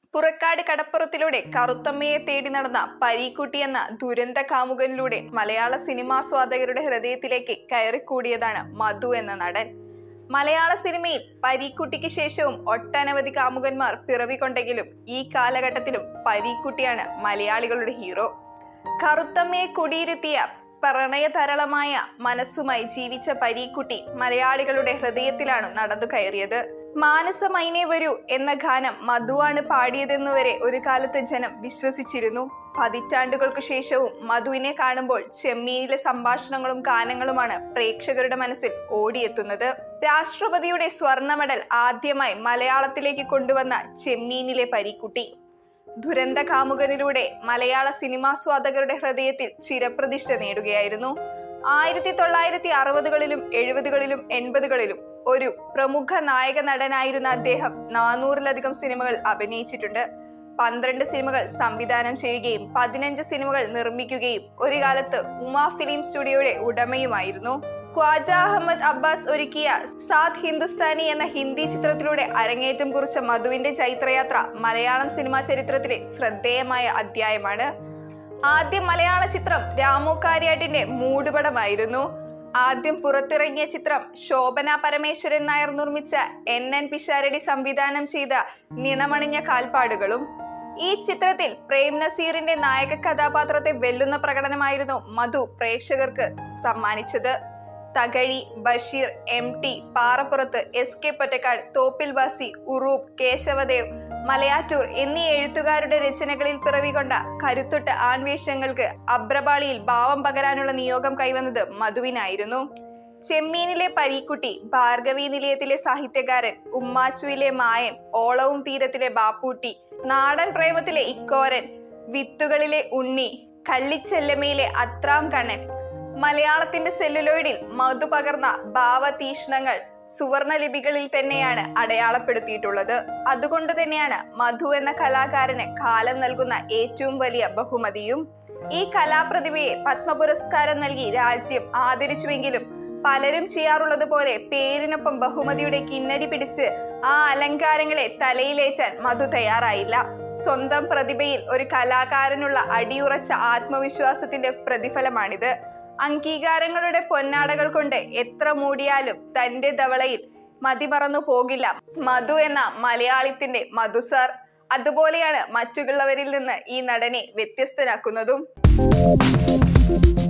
പുറക്കാട് കടപ്പുറത്തിലൂടെ കറുത്തമ്മയെ തേടി നടന്ന പരീക്കുട്ടി എന്ന ദുരന്ത കാമുകനിലൂടെ മലയാള സിനിമാസ്വാദകരുടെ ഹൃദയത്തിലേക്ക് കയറിക്കൂടിയതാണ് മധു എന്ന നടൻ മലയാള സിനിമയിൽ പരീക്കുട്ടിക്ക് ശേഷവും ഒട്ടനവധി കാമുകന്മാർ പിറവികൊണ്ടെങ്കിലും ഈ കാലഘട്ടത്തിലും പരീക്കുട്ടിയാണ് മലയാളികളുടെ ഹീറോ കറുത്തമ്മയെ കുടിയിരുത്തിയ പ്രണയതരളമായ മനസ്സുമായി ജീവിച്ച പരീക്കുട്ടി മലയാളികളുടെ ഹൃദയത്തിലാണ് നടന്നു കയറിയത് മാനസമൈനെ വരൂ എന്ന ഗാനം മധുവാണ് പാടിയതെന്നുവരെ ഒരു കാലത്ത് ജനം വിശ്വസിച്ചിരുന്നു പതിറ്റാണ്ടുകൾക്ക് ശേഷവും മധുവിനെ കാണുമ്പോൾ ചെമ്മീനിലെ സംഭാഷണങ്ങളും ഗാനങ്ങളുമാണ് പ്രേക്ഷകരുടെ മനസ്സിൽ ഓടിയെത്തുന്നത് രാഷ്ട്രപതിയുടെ സ്വർണ്ണ മെഡൽ ആദ്യമായി മലയാളത്തിലേക്ക് കൊണ്ടുവന്ന ചെമ്മീനിലെ പരീക്കുട്ടി ദുരന്ത കാമുകനിലൂടെ മലയാള സിനിമാസ്വാദകരുടെ ഹൃദയത്തിൽ ചിരപ്രതിഷ്ഠ നേടുകയായിരുന്നു ആയിരത്തി തൊള്ളായിരത്തി അറുപതുകളിലും എഴുപതുകളിലും എൺപതുകളിലും ഒരു പ്രമുഖ നായക നടനായിരുന്ന അദ്ദേഹം നാനൂറിലധികം സിനിമകൾ അഭിനയിച്ചിട്ടുണ്ട് പന്ത്രണ്ട് സിനിമകൾ സംവിധാനം ചെയ്യുകയും പതിനഞ്ച് സിനിമകൾ നിർമ്മിക്കുകയും ഒരു കാലത്ത് ഉമ ഫിലിം സ്റ്റുഡിയോയുടെ ഉടമയുമായിരുന്നു ഖ്വാജ അഹമ്മദ് അബ്ബാസ് ഒരുക്കിയ സാത് ഹിന്ദുസ്ഥാനി എന്ന ഹിന്ദി ചിത്രത്തിലൂടെ അരങ്ങേറ്റം കുറിച്ച മധുവിന്റെ ചൈത്രയാത്ര മലയാളം സിനിമാ ചരിത്രത്തിലെ ശ്രദ്ധേയമായ അധ്യായമാണ് ആദ്യ മലയാള ചിത്രം രാമു കാര്യാട്ടിന്റെ മൂടുപടമായിരുന്നു ആദ്യം പുറത്തിറങ്ങിയ ചിത്രം ശോഭന പരമേശ്വരൻ നായർ നിർമ്മിച്ച എൻ എൻ പിഷാരടി സംവിധാനം ചെയ്ത നിണമണിഞ്ഞ കാൽപ്പാടുകളും ഈ ചിത്രത്തിൽ പ്രേം നസീറിന്റെ നായക കഥാപാത്രത്തെ വെല്ലുന്ന പ്രകടനമായിരുന്നു മധു പ്രേക്ഷകർക്ക് സമ്മാനിച്ചത് Thakazhi Basheer M T Parappurath S K Pottekkad Thoppil Basi Uroob Kesavadev Malayattoor എന്നീ എഴുത്തുകാരുടെ രചനകളിൽ പിറവികൊണ്ട കരുത്തുറ്റ ആൺവേഷങ്ങൾക്ക് അബ്രപാളിയിൽ ഭാവം പകരാനുള്ള നിയോഗം കൈവന്നത് മധുവിനായിരുന്നു ചെമ്മീനിലെ പരീക്കുട്ടി ഭാർഗവി നിലയത്തിലെ സാഹിത്യകാരൻ ഉമ്മാച്ചുവിലെ മായൻ ഓളവും തീരത്തിലെ ബാപ്പൂട്ടി നാടൻ പ്രേമത്തിലെ ഇക്കോരൻ വിത്തുകളിലെ ഉണ്ണി കള്ളിച്ചെല്ലമ്മയിലെ അത്രാം കണ്ണൻ മലയാളത്തിന്റെ സെല്ലുലോയിഡിൽ മധു പകർന്ന ഭാവതീഷ്ണങ്ങൾ സുവർണ ലിപികളിൽ തന്നെയാണ് അടയാളപ്പെടുത്തിയിട്ടുള്ളത് അതുകൊണ്ട് തന്നെയാണ് മധു എന്ന കലാകാരന് കാലം നൽകുന്ന ഏറ്റവും വലിയ ബഹുമതിയും ഈ കലാപ്രതിഭയെ പത്മ പുരസ്കാരം നൽകി രാജ്യം ആദരിച്ചുവെങ്കിലും പലരും ചെയ്യാറുള്ളത് പോലെ പേരിനൊപ്പം ബഹുമതിയുടെ കിന്നരി പിടിച്ച് ആ അലങ്കാരങ്ങളെ തലയിലേറ്റാൻ മധു തയ്യാറായില്ല സ്വന്തം പ്രതിഭയിൽ ഒരു കലാകാരനുള്ള അടിയുറച്ച ആത്മവിശ്വാസത്തിന്റെ പ്രതിഫലമാണിത് അംഗീകാരങ്ങളുടെ പൊന്നാടകൾ കൊണ്ട് എത്ര മൂടിയാലും തന്റെ ധവളയിൽ മതിമറന്നു പോകില്ല മധു എന്ന മലയാളിത്തിന്റെ മധു സാർ അതുപോലെയാണ് മറ്റുള്ളവരിൽ നിന്ന് ഈ നടനെ വ്യത്യസ്തനാക്കുന്നതും